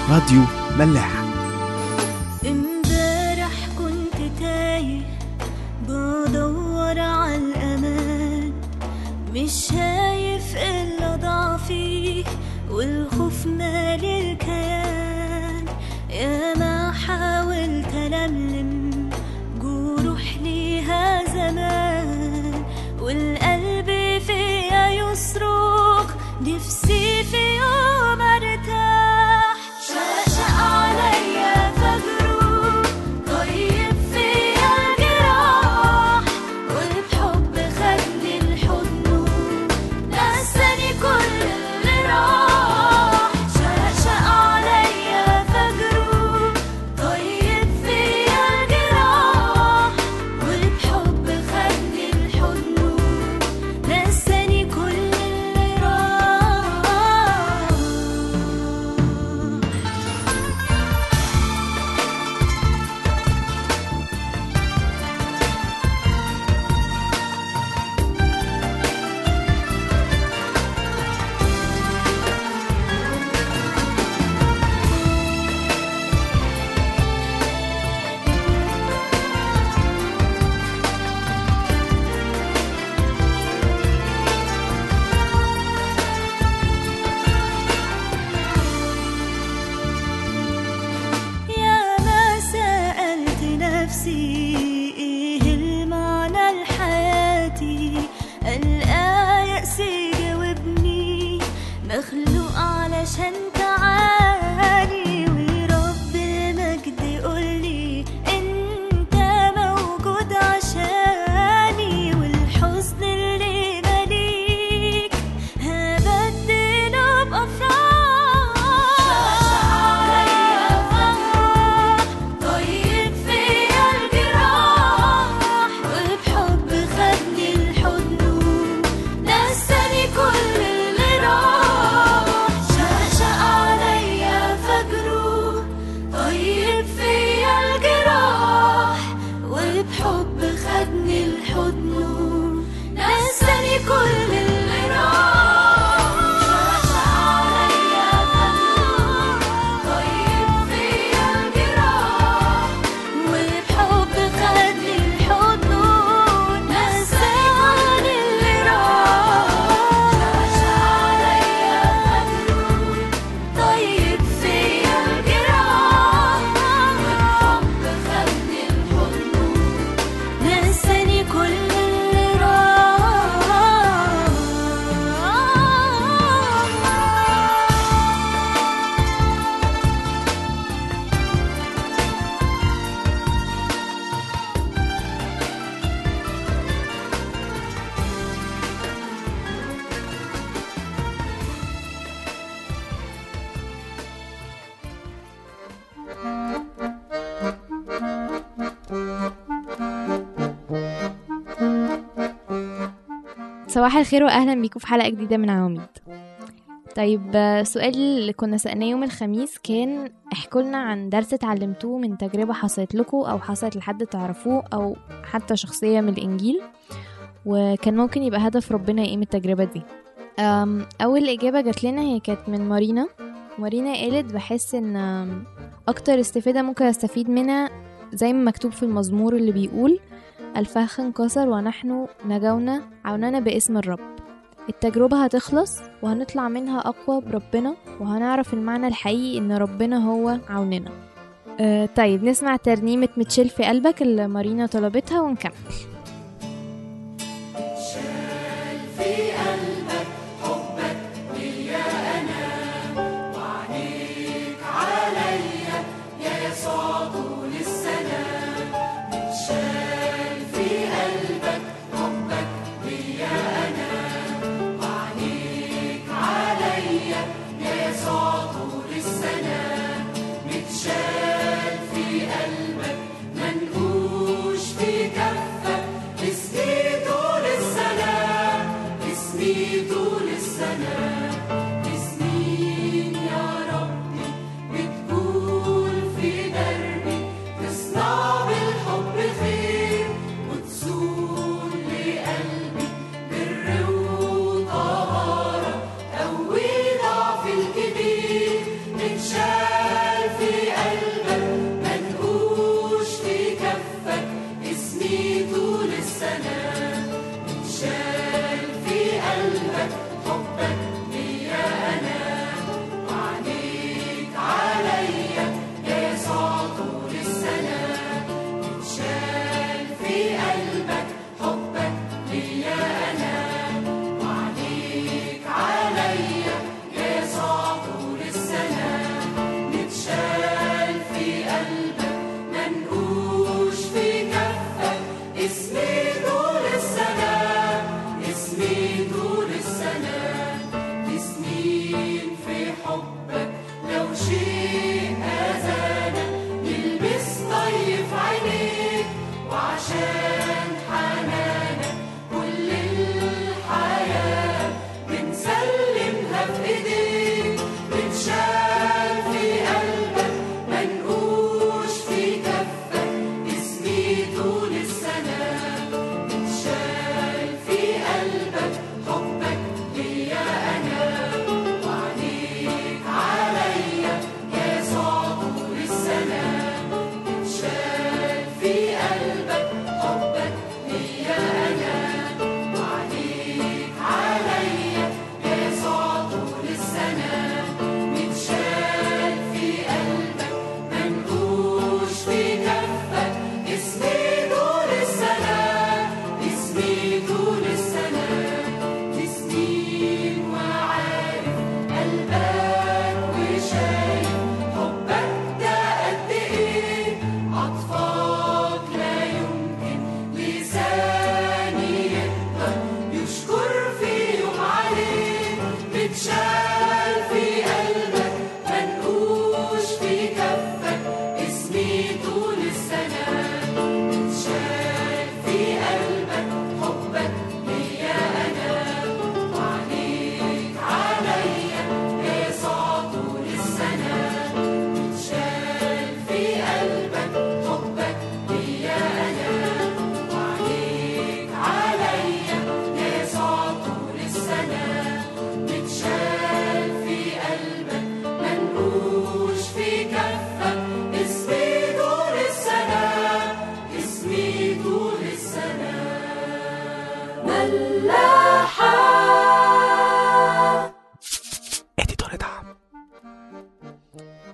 راديو ملاح امبارح كنت تايه بدور على الأمان مش شايف إلا ضعفي والخوف مالي الكيان يا ما حاولت ألملم جروح ليها زمان والقلب فيا يصرخ نفسي في يوم ارتاح شقشق عليا فجره طيب فيا الجراح وبحب خدني لحضنه نساني كل اللي راح شقشق عليا فجره طيب فيا الجراح وبحب خدني لحضنه نساني كل اللي راح يا ما سألت نفسي ايه المعنى لحياتي ألقى يأسي جاوبني مخلوق علشان تعاني ورب المجد يقولي انت موجود عشاني والحزن اللي مليك هبدله بأفراح طيب فيا الجراح وبحب خدني لحضنه نساني كل اللي راح شقشق عليا فجره طيب فيا الجراح وبحب خدني لحضنه نساني كل اللي راح شقشق عليا فجره طيب فيا الجراح وبحب خدني لحضنه نساني اللي راح شقشق عليا فجره طيب فيا الجراح وبحب خدني لحضنه نساني كل اللي راح صباح الخير واهلا بيكم في حلقه جديده من عواميد طيب آه، السؤال اللي كنا سألناه يوم الخميس كان احكوا لنا عن درس اتعلمتوه من تجربة حصلت لكم أو حصلت لحد تعرفوه أو حتى شخصية من الإنجيل وكان ممكن يبقى هدف ربنا ايه من التجربة دي أم، أول إجابة جات لنا هي كانت من مارينا مارينا قالت بحس إن أم، أكتر استفادة ممكن أستفيد منها زي ما مكتوب في المزمور اللي بيقول الفخ انكسر ونحن نجونا عوننا باسم الرب التجربة هتخلص وهنطلع منها أقوى بربنا وهنعرف المعنى الحقيقي إن ربنا هو عوننا أه طيب نسمع ترنيمة متشيل في قلبك اللي مارينا طلبتها ونكمل منقوش في كفك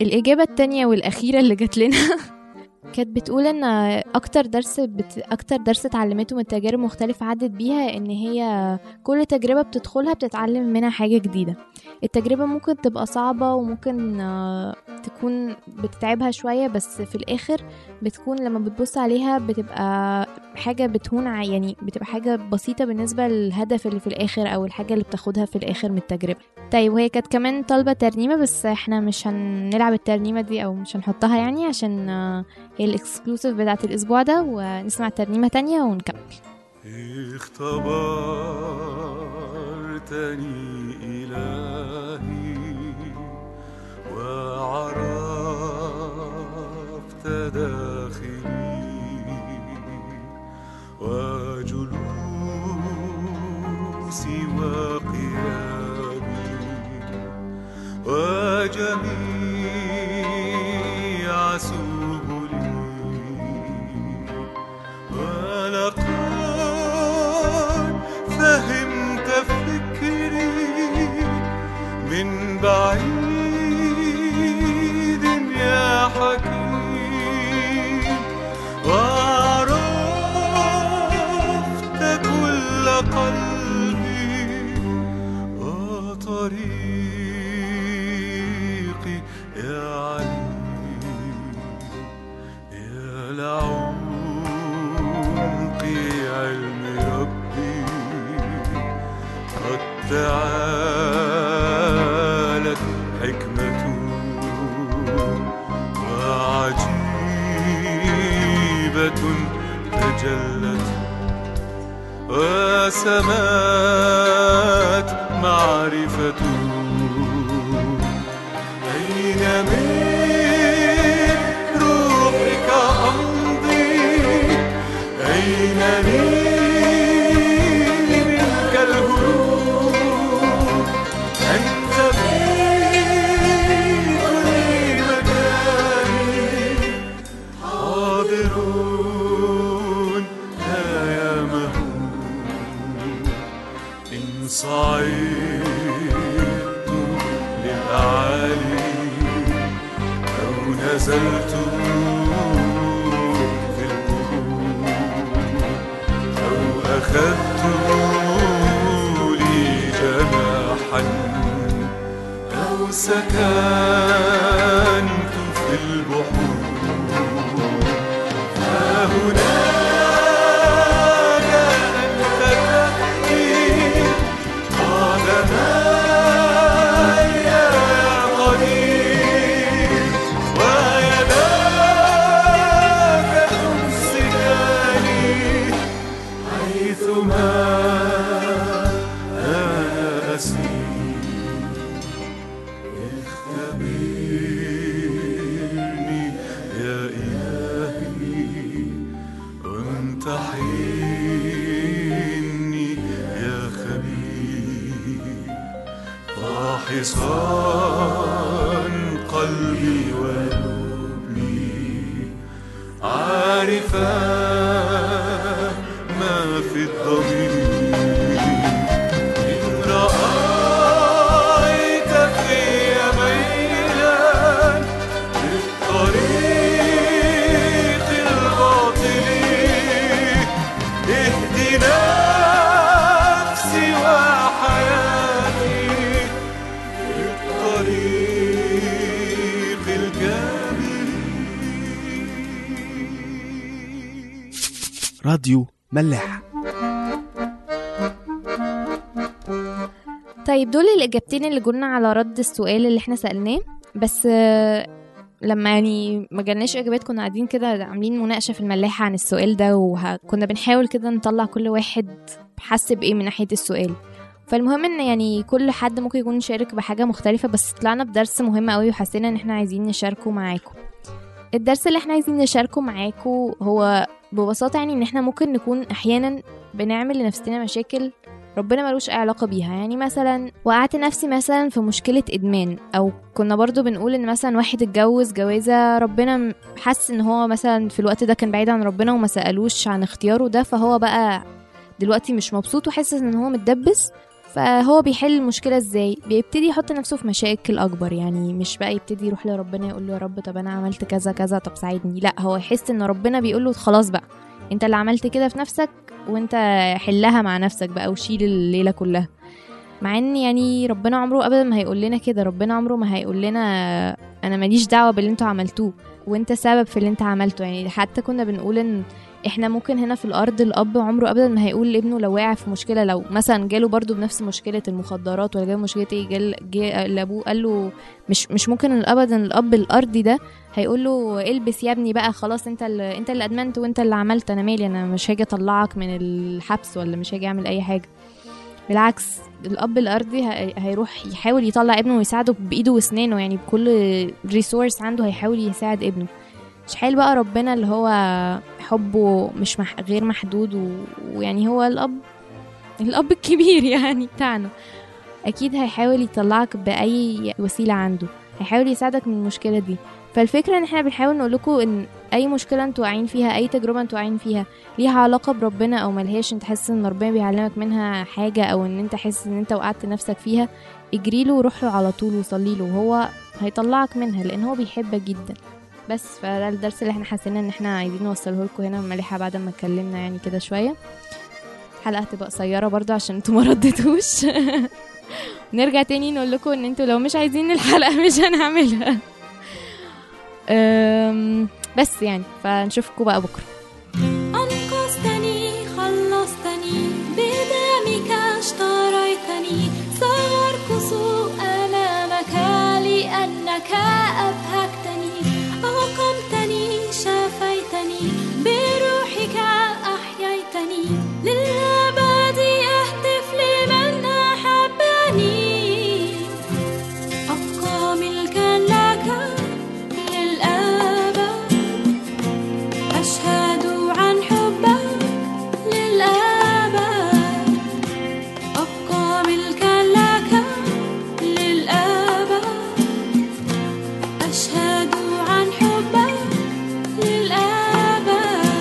الإجابة التانية والأخيرة اللي جات لنا كانت بتقول ان اكتر درس بت... اكتر درس اتعلمته من تجارب مختلفة عدت بيها ان هي كل تجربة بتدخلها بتتعلم منها حاجة جديدة التجربة ممكن تبقى صعبة وممكن آه، تكون بتتعبها شوية بس في الاخر بتكون لما بتبص عليها بتبقى حاجة بتهون ع- يعني بتبقى حاجة بسيطة بالنسبة للهدف اللي في الاخر او الحاجة اللي بتاخدها في الاخر من التجربة طيب وهي كانت كمان طالبة ترنيمة بس احنا مش هنلعب الترنيمة دي او مش هنحطها يعني عشان آه، هي الاكسكلوسيف بتاعت الاسبوع ده ونسمع ترنيمة تانية ونكمل اختبرتني إلهي وعرفت داخلي وجلوسي وقيامي وجميع سبلي ولقد فهمت فكري من بعيد يا حكيم وعرفت كل قلبي وطريقي يا عليم يا لعمق علم ربي قد تعالت حكمته وعجيبة تجلت وسمات معرفته أين من روحك أمضي أين لي منك الهروب أنت في كل مكان حاضرون لا يا مهون إن صعدت للأعالي أو نزلت في القبور أو أخذت لي جناحا أو سكنت في البحور فهناك أنت تأتي قدماي يا قدير ويداك تمسكاني حيثما أنا أسير اختبرني يا إلهي وامتحني يا خبير فاحصا قلبي ولبني عارفا ما في الضمير إن رأيت في ميلا للطريق الباطل اهدي نفسي وحياتي للطريق الكامل راديو ملاح طيب دول الإجابتين اللي قلنا على رد السؤال اللي احنا سألناه بس آه، لما يعني ما جالناش إجابات كنا قاعدين كده عاملين مناقشة في الملاحة عن السؤال ده وكنا بنحاول كده نطلع كل واحد حس بإيه من ناحية السؤال فالمهم ان يعني كل حد ممكن يكون شارك بحاجة مختلفة بس طلعنا بدرس مهم قوي وحسينا ان احنا عايزين نشاركه معاكم الدرس اللي احنا عايزين نشاركه معاكم هو ببساطة يعني ان احنا ممكن نكون احيانا بنعمل لنفسنا مشاكل ربنا ملوش اي علاقة بيها يعني مثلا وقعت نفسي مثلا في مشكلة ادمان او كنا برضو بنقول ان مثلا واحد اتجوز جوازة ربنا م- حس ان هو مثلا في الوقت ده كان بعيد عن ربنا وما سألوش عن اختياره ده فهو بقى دلوقتي مش مبسوط وحاسس ان هو متدبس فهو بيحل المشكله ازاي بيبتدي يحط نفسه في مشاكل اكبر يعني مش بقى يبتدي يروح لربنا يقول له يا رب طب انا عملت كذا كذا طب ساعدني لا هو يحس ان ربنا بيقول له خلاص بقى انت اللي عملت كده في نفسك وانت حلها مع نفسك بقى وشيل الليله كلها مع ان يعني ربنا عمره ابدا ما هيقول لنا كده ربنا عمره ما هيقول لنا انا ماليش دعوه باللي انتوا عملتوه وانت سبب في اللي انت عملته يعني حتى كنا بنقول ان احنا ممكن هنا في الارض الاب عمره ابدا ما هيقول لابنه لو واقع في مشكله لو مثلا جاله برضو بنفس مشكله المخدرات ولا جاله مشكله ايه جال جه لابوه قال له مش مش ممكن ابدا الاب الارضي ده هيقول له البس يا ابني بقى خلاص انت اللي انت اللي ادمنت وانت اللي عملت انا مالي انا مش هاجي اطلعك من الحبس ولا مش هاجي اعمل اي حاجه بالعكس الاب الارضي ه- هيروح يحاول يطلع ابنه ويساعده بايده واسنانه يعني بكل ريسورس عنده هيحاول يساعد ابنه مش حال بقى ربنا اللي هو حبه مش مح غير محدود و... ويعني هو الاب الاب الكبير يعني بتاعنا اكيد هيحاول يطلعك باي وسيله عنده هيحاول يساعدك من المشكله دي فالفكره ان احنا بنحاول نقول لكم ان اي مشكله انتوا واقعين فيها اي تجربه انتوا واقعين فيها ليها علاقه بربنا او ملهاش انت حاسس ان ربنا بيعلمك منها حاجه او ان انت حاسس ان انت وقعت نفسك فيها اجري له وروح له على طول وصلي له وهو هيطلعك منها لان هو بيحبك جدا بس فده الدرس اللي احنا حاسين ان احنا عايزين نوصله لكم هنا من مليحه بعد ما اتكلمنا يعني كده شويه الحلقه هتبقى قصيره برضو عشان انتوا ما ردتوش نرجع تاني نقول لكم ان انتوا لو مش عايزين الحلقه مش هنعملها أم، بس يعني فنشوفكم بقى بكره أنقذتني خلصتني بدمك اشتريتني سأرقص أمامك لأنك أبهجتني أقمتني شفيتني بروحك أحييتني للأبد أهتف لمن أحبني أبقى ملكا لك للأبد أشهد عن حبك للأبد أبقى ملكا لك للأبد أشهد عن حبك للأبد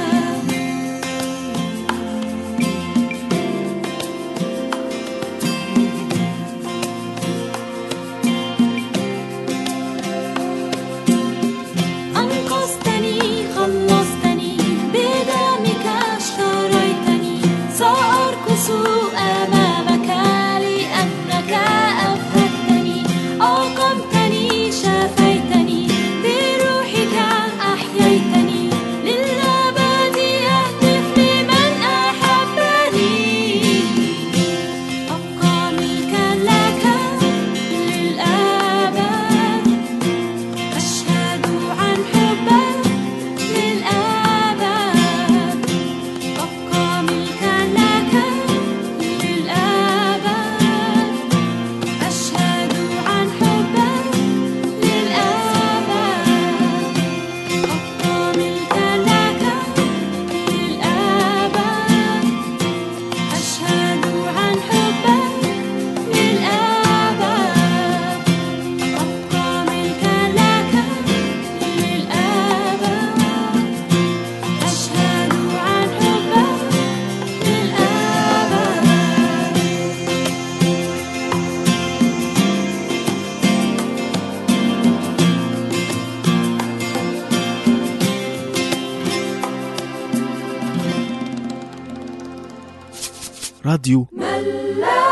أنقذتني خلصتني بدمك اشتريتني سأرقص أمامك لأنك أبهجتني أقمتني شفيتني بروحك أحييتني للأبد أهتف لمن أحبني أبقى ملكا لك للأبد أشهد عن حبك للأبد أبقى ملكا لك للأبد أشهد عن حبك للأبد أبقى ملكا لك للأبد أشهد عن حبك للأبد أبقى ملكا لك للأبد أشهد عن حبك للأبد راديو ملاح